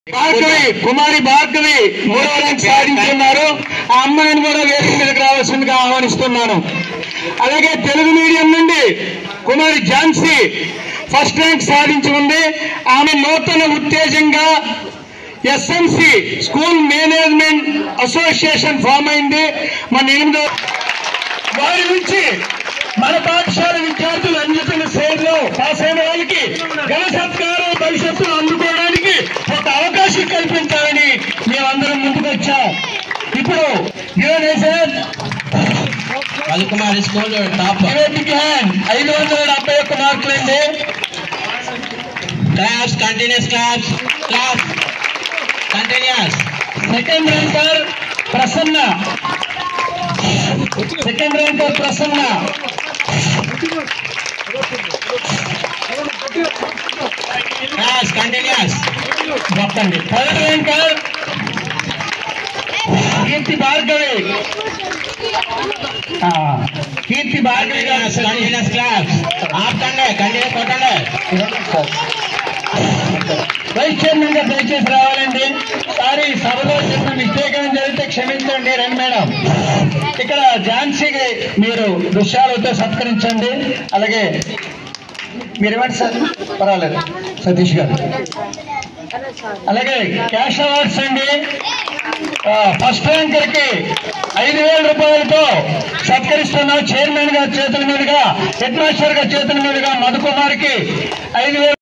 భార్గవి కుమారి భార్గవి మూడో ర్యాంక్ సాధించున్నారు ఆ అమ్మాయిని కూడా వేదిక మీదకి రావాల్సిందిగా ఆహ్వానిస్తున్నాను అలాగే తెలుగు మీడియం నుండి కుమారి ఝాన్సీ ఫస్ట్ ర్యాంక్ సాధించి ఉంది ఆమె నూతన ఉత్తేజంగా SMC school management association form అయింది మన ఎనిమిదో వారి నుంచి మన పాఠశాల విద్యార్థులు అందిస్తున్న శ్రేణిలో పాస్ అయిన వాళ్ళకి ఘన సత్కారం భవిష్యత్తులో అందుకోవడానికి ఒక అవకాశం కల్పించాలని మేమందరం ముందుకు వచ్చాం ఇప్పుడు యువనేషన్ రవికుమార్ స్కూల్ టాప్ నివేదిక హ్యాండ్ ఐదు వందల డెబ్బై ఒక్క మార్కులండి class continues class class continues second ranker Prasanna second ranker Prasanna class continues మొత్తండి థర్డ్ ర్యాంకర్ కీర్తి భార్గవి ఆ, Keerthi Bhargavi garu continues continues class ఆపండి కంటిన్యూ కొట్టండి వైస్ చైర్మన్ గా దయచేసి రావాలండి సారీ సభలో చిన్న మిస్టేక్ ఏమైనా జరిగితే క్షమించండి రండి మేడం ఇక్కడ ఝాన్సీకి మీరు దృశ్యాలతో సత్కరించండి అలాగే మీరు ఇవ్వండి సార్ పర్వాలేదు సతీష్ గారు అలాగే క్యాష్ అవార్డ్స్ అండి ఆ, ఫస్ట్ ర్యాంకర్ కి ఐదు వేల రూపాయలతో సత్కరిస్తున్నాం చైర్మన్ గారి చేతుల మీదుగా హెడ్ మాస్టర్ గారి చేతుల మీదుగా మధుకుమార్కి ఐదు వేల